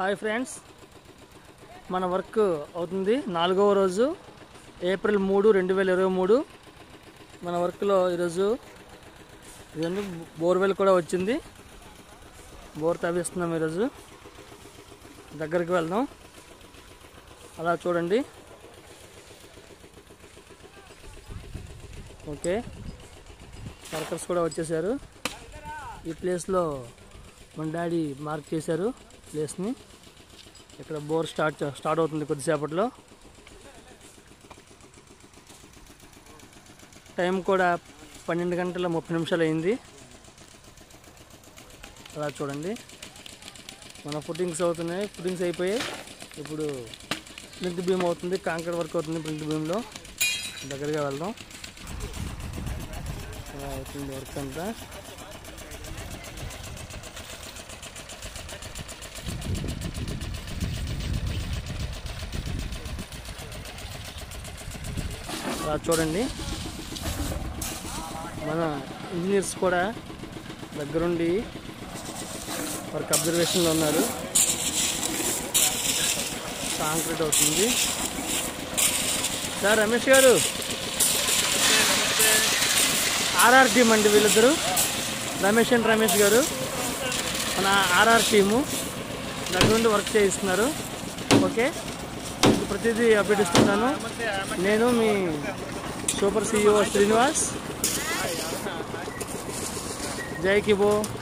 hi friends మన work అవుతుంది నాలుగవ రోజు ఏప్రిల్ మూడు రెండు వేల ఇరవై మూడు మన వర్క్లో ఈరోజు ఇదండి బోర్వెల్ కూడా వచ్చింది బోర్ తవ్విస్తున్నాం ఈరోజు దగ్గరికి వెళ్దాం అలా చూడండి ఓకే వర్కర్స్ కూడా వచ్చేసారు ఈ ప్లేస్లో మన డాడీ మార్క్ చేశారు ప్లేస్ని ఇక్కడ బోర్ స్టార్ట్ చే- స్టార్ట్ అవుతుంది కొద్దిసేపట్లో టైం కూడా పన్నెండు గంటల ముప్పై నిమిషాలు అయింది అలా చూడండి మన ఫుటింగ్స్ అవుతున్నాయి ఫుటింగ్స్ అయిపోయాయి ఇప్పుడు ప్రింట్ బీమ్ అవుతుంది కాంక్రీట్ వర్క్ అవుతుంది ప్రింట్ బీమ్లో దగ్గరగా వెళ్దాం అలా అవుతుంది వర్క్ అంతా అలా చూడండి మన ఇంజనీర్స్ కూడా దగ్గరుండి వర్క్ అబ్జర్వేషన్లో ఉన్నారు కాంక్రీట్ అవుతుంది సార్ రమేష్ గారు ఆర్ఆర్ టీం అండి వీళ్ళిద్దరు రమేష్ అండ్ రమేష్ గారు మన ఆర్ఆర్ టీము దగ్గరుండి వర్క్ చేయిస్తున్నారు ఓకే మీకు ప్రతిదీ అప్డేట్ ఇస్తున్నాను నేను మీ సూపర్ సిఇఓ శ్రీనివాస్ జై కిబో